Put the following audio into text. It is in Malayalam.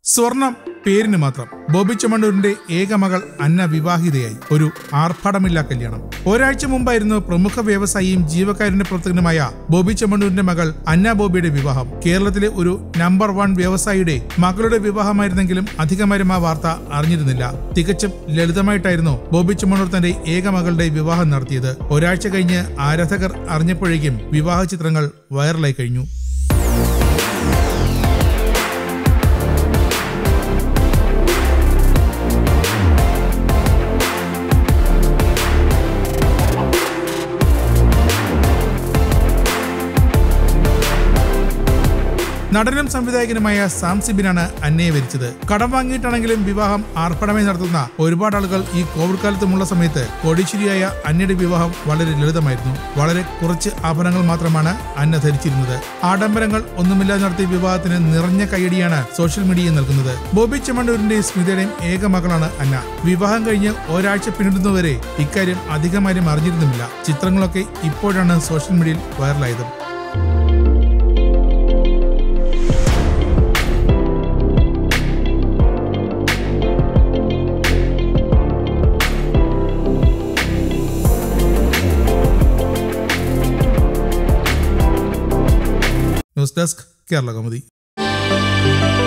സ്വർണം പേരിന് മാത്രം ബോബി ചെമ്മണ്ണൂരിന്റെ ഏക മകൾ അന്ന വിവാഹിതയായി ഒരു ആർഭാടമില്ലാ കല്യാണം ഒരാഴ്ച മുമ്പായിരുന്നു പ്രമുഖ വ്യവസായിയും ജീവകാരുണ്യ പ്രവർത്തകനുമായ ബോബി ചെമ്മണ്ണൂരിന്റെ മകൾ അന്ന ബോബിയുടെ വിവാഹം കേരളത്തിലെ ഒരു നമ്പർ വൺ വ്യവസായിയുടെ മകളുടെ വിവാഹമായിരുന്നെങ്കിലും അധികമാരും ആ വാർത്ത അറിഞ്ഞിരുന്നില്ല തികച്ചും ലളിതമായിട്ടായിരുന്നു ബോബി ചെമ്മണ്ണൂർ തന്റെ ഏക മകളുടെ വിവാഹം നടത്തിയത് ഒരാഴ്ച കഴിഞ്ഞ് ആരാധകർ അറിഞ്ഞപ്പോഴേക്കും വിവാഹ ചിത്രങ്ങൾ വൈറലായി കഴിഞ്ഞു നടനും സംവിധായകനുമായ സാം സിബിനാണ് അന്നയെ വരിച്ചത് കടം വാങ്ങിയിട്ടാണെങ്കിലും വിവാഹം ആർഭടമായി നടത്തുന്ന ഒരുപാട് ആളുകൾ ഈ കോവിഡ് കാലത്തുമുള്ള സമയത്ത് കോടീശ്വരിയായ അന്നയുടെ വിവാഹം വളരെ ലളിതമായിരുന്നു വളരെ കുറച്ച് ആഭരണങ്ങൾ മാത്രമാണ് അന്ന ധരിച്ചിരുന്നത് ആഡംബരങ്ങൾ ഒന്നുമില്ലാതെ നടത്തിയ വിവാഹത്തിന് നിറഞ്ഞ കൈയടിയാണ് സോഷ്യൽ മീഡിയ നൽകുന്നത് ബോബി ചെമ്മണ്ണൂരിന്റെയും സ്മിതയുടെയും ഏക മകളാണ് അന്ന വിവാഹം കഴിഞ്ഞ് ഒരാഴ്ച പിന്നിടുന്നവരെ ഇക്കാര്യം അധികമാരും അറിഞ്ഞിരുന്നുമില്ല ചിത്രങ്ങളൊക്കെ ഇപ്പോഴാണ് സോഷ്യൽ മീഡിയയിൽ വൈറലായത് ന്യൂസ് ഡെസ്ക് കേരള കൗമുദി